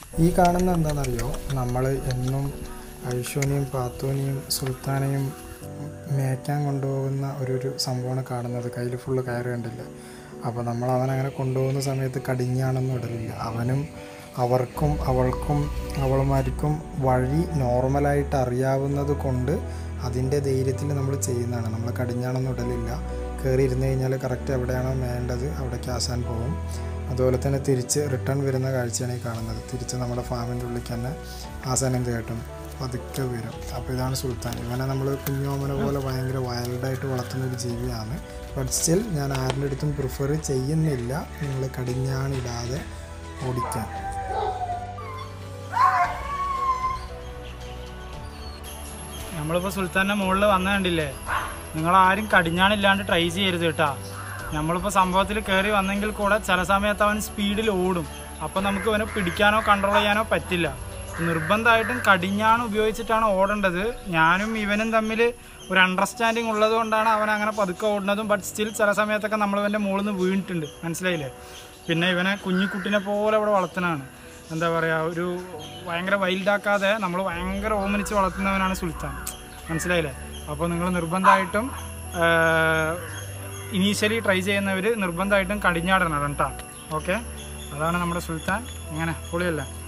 ഈ കാണുന്ന എന്താണെന്നറിയോ നമ്മൾ എന്നും ഐഷോനെയും പാത്തോനെയും സുൽത്താനെയും മേയ്ക്കാൻ കൊണ്ടുപോകുന്ന ഒരു ഒരു സംഭവമാണ് കാണുന്നത് കയ്യിൽ ഫുള്ള് കയറ് കണ്ടില്ല അപ്പോൾ നമ്മൾ അവനങ്ങനെ കൊണ്ടുപോകുന്ന സമയത്ത് കടിഞ്ഞാണൊന്നും ഇടലില്ല അവനും അവർക്കും അവൾക്കും അവളുമാർക്കും വഴി നോർമലായിട്ട് അറിയാവുന്നത് കൊണ്ട് അതിൻ്റെ ധൈര്യത്തിൽ നമ്മൾ ചെയ്യുന്നതാണ് നമ്മൾ കടിഞ്ഞാണൊന്നും ഇടലില്ല കയറി ഇരുന്ന് കഴിഞ്ഞാൽ കറക്റ്റ് എവിടെയാണോ വേണ്ടത് അവിടേക്ക് ആശാൻ പോകും അതുപോലെ തന്നെ തിരിച്ച് റിട്ടേൺ വരുന്ന കാഴ്ചയാണ് ഈ കാണുന്നത് തിരിച്ച് നമ്മുടെ ഫാമിൻ്റെ ഉള്ളിലേക്ക് തന്നെ ആശാൻ എന്ത് കേട്ടും പതുക്കെ വരും അപ്പോൾ ഇതാണ് സുൽത്താൻ ഇവനെ നമ്മൾ കുഞ്ഞോമന പോലെ ഭയങ്കര വൈൽഡായിട്ട് വളർത്തുന്ന ഒരു ജീവിയാണ് ബട്ട് സ്റ്റിൽ ഞാൻ ആരുടെ അടുത്തും പ്രിഫർ ചെയ്യുന്നില്ല നിങ്ങൾ കടിഞ്ഞാണിടാതെ ഓടിക്കാൻ നമ്മളിപ്പോൾ സുൽത്താൻ്റെ മുകളിൽ വന്ന കണ്ടില്ലേ നിങ്ങളാരും കടിഞ്ഞാണില്ലാണ്ട് ട്രൈ ചെയ്യരുത് കേട്ടാ നമ്മളിപ്പോൾ സംഭവത്തിൽ കയറി വന്നെങ്കിൽ കൂടെ ചില സമയത്ത് അവൻ സ്പീഡിൽ ഓടും അപ്പോൾ നമുക്ക് അവനെ പിടിക്കാനോ കൺട്രോൾ ചെയ്യാനോ പറ്റില്ല നിർബന്ധമായിട്ടും കടിഞ്ഞാണ് ഉപയോഗിച്ചിട്ടാണ് ഓടേണ്ടത് ഞാനും ഇവനും തമ്മിൽ ഒരു അണ്ടർസ്റ്റാൻഡിങ് ഉള്ളത് കൊണ്ടാണ് അവൻ അങ്ങനെ പതുക്കെ ഓടുന്നതും ബട്ട് സ്റ്റിൽ ചില സമയത്തൊക്കെ നമ്മൾ ഇവൻ്റെ മുകളിൽ നിന്ന് വീണിട്ടുണ്ട് മനസ്സിലായില്ലേ പിന്നെ ഇവനെ കുഞ്ഞിക്കുട്ടിനെ പോലെ ഇവിടെ വളർത്തണതാണ് എന്താ പറയുക ഒരു ഭയങ്കര വൈൽഡാക്കാതെ നമ്മൾ ഭയങ്കര ഓമനിച്ച് വളർത്തുന്നവനാണ് സുൽത്താൻ മനസ്സിലായില്ലേ അപ്പോൾ നിങ്ങൾ നിർബന്ധമായിട്ടും ഇനീഷ്യലി ട്രൈ ചെയ്യുന്നവർ നിർബന്ധമായിട്ടും കടിഞ്ഞാടണം കേട്ടോ ഓക്കെ അതാണ് നമ്മുടെ സുൽത്താൻ അങ്ങനെ പൊളിയല്ലേ